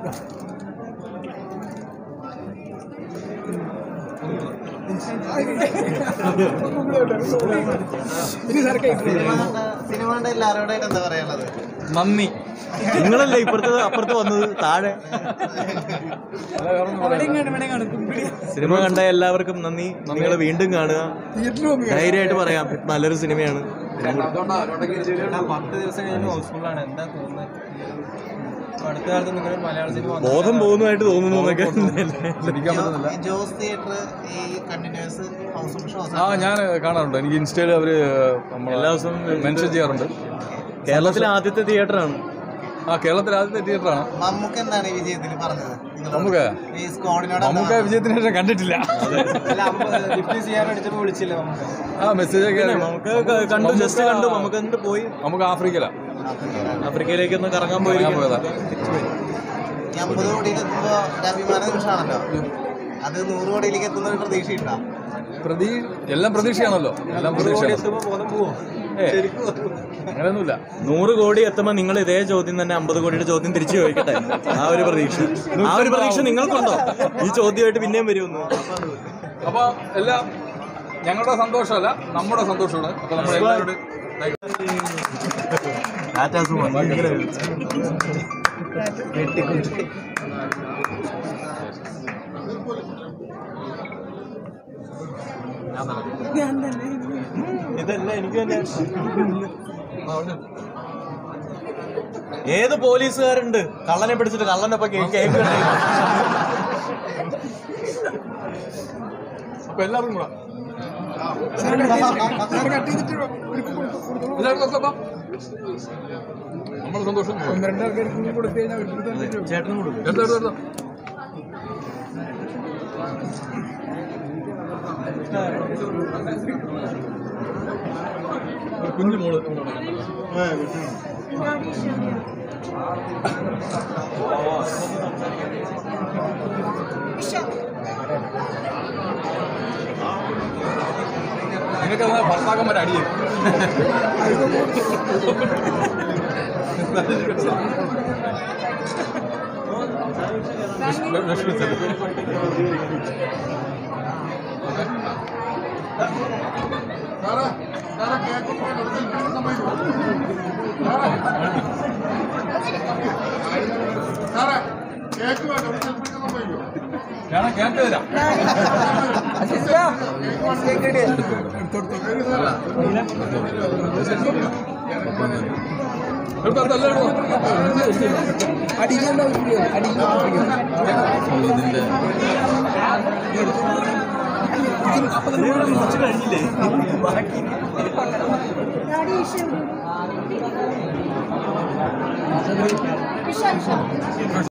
Cinema കണ്ട എല്ലാവരോടായിട്ട് എന്താ പറയാനുള്ളത് നന്ദി നിങ്ങളല്ലേ ഇപ്പുറത്ത് അപ്പുറത്ത് വന്നത് താഴെ സിനിമ കണ്ട എല്ലാവർക്കും നന്ദി നിങ്ങൾ വീണ്ടും കാണുക ധൈര്യമായിട്ട് പറയാം നല്ലൊരു സിനിമയാണ് പത്ത് ദിവസം കഴിഞ്ഞ് ഹൗസ്ഫുള്ളാണ് എന്താ തോന്നുന്നത് ഇപ്പൊ അടുത്ത കാലത്ത് നിങ്ങൾ മലയാള സിനിമ ബോധം പോകുന്നതായിട്ട് തോന്നുന്നു എന്നൊക്കെ ചിരിക്കാൻ പറ്റുന്നില്ല ഈ ജോസ് തിയേറ്റർ ഈ കണ്ടിന്യൂസ് ഹൗസ് ഷോസ് ആ ഞാൻ കാണാറുണ്ട് എനിക്ക് ഇൻസ്റ്റയിൽ അവര് നമ്മളെ എല്ലാ ദിവസവും മെൻഷൻ ചെയ്യാറുണ്ട് കേരളത്തിലെ ആദ്യത്തെ തിയേറ്ററാണ് ആ കേരളത്തിലെ ആദ്യത്തെ തിയേറ്ററാണ് മമ്മൂക്ക് എന്താണ് ഈ വിജയത്തിൽ പറഞ്ഞത് നിങ്ങളോട്? നമുക്ക് ഈ സ്ക്വാഡിനോട് നമുക്ക് വിജയത്തിന് ശേഷം കണ്ടിട്ടില്ല ലിഫ്റ്റ് ചെയ്യാൻ അടിച്ചപ്പോൾ വിളിച്ചില്ല നമുക്ക് ആ മെസ്സേജ് ഒക്കെ നമുക്ക് ക- കണ്ടു ജസ്റ്റ് കണ്ടു നമുക്ക് എന്നിട്ട് പോയി നമുക്ക് ആഫ്രിക്കയില ആഫ്രിക്കയിലേക്ക് ഒന്ന് കറങ്ങാൻ ഞാൻ പോയി പോയതാ ഈ അമ്പത് കോടിയിൽ എത്തുമ്പോ ഒരു അഭിമാന നിമിഷമാണല്ലോ അത് നൂറ് കോടിയിലേക്ക് എത്തുന്ന ഒരു പ്രതീക്ഷയുണ്ടോ പ്രതീ എല്ലാം പ്രതീക്ഷയാണല്ലോ എല്ലാം പ്രതീക്ഷയാണ് എത്തുമ്പോൾ ബോധം പോവോ അങ്ങനെയൊന്നുമില്ല നൂറ് കോടി എത്തുമ്പോൾ നിങ്ങൾ ഇതേ ചോദ്യം തന്നെ അമ്പത് കോടിയുടെ ചോദ്യം തിരിച്ചു ചോദിക്കട്ടെ ആ ഒരു പ്രതീക്ഷ ആ ഒരു പ്രതീക്ഷ നിങ്ങൾക്കുണ്ടോ ഈ ചോദ്യമായിട്ട് പിന്നെയും വരുമെന്ന് അപ്പൊ എല്ലാം ഞങ്ങളുടെ സന്തോഷമല്ല നമ്മുടെ സന്തോഷമാണ് അപ്പൊ നമ്മൾ എല്ലാവരുടെ ഇതല്ല എനിക്ക് തന്നെ ഏത് പോലീസുകാരുണ്ട് കള്ളനെ പിടിച്ചിട്ട് കള്ളനൊപ്പം കേ- കേക്ക് കട്ട് ചെയ്യുന്നത്? അപ്പൊ എല്ലാവർക്കും കൂടെ എല്ലാവർക്കും ഒക്കെ അപ്പൊ നമ്മുടെ സന്തോഷം ചേട്ടനും കൊടുക്കും എടുത്തോ, എടുത്തോ, എടുത്തോ. ഒരു കുഞ്ഞു മോള് നിങ്ങൾക്ക് ഭർത്താക്കന്മാരെ അടിയും വിഷമിച്ചത് ഞാൻ കേക്ക് തരാം എടുത്തോ, എടുത്തോ, എല്ലാം എടുത്തോ. കഴിഞ്ഞില്ലേ വിശാൽ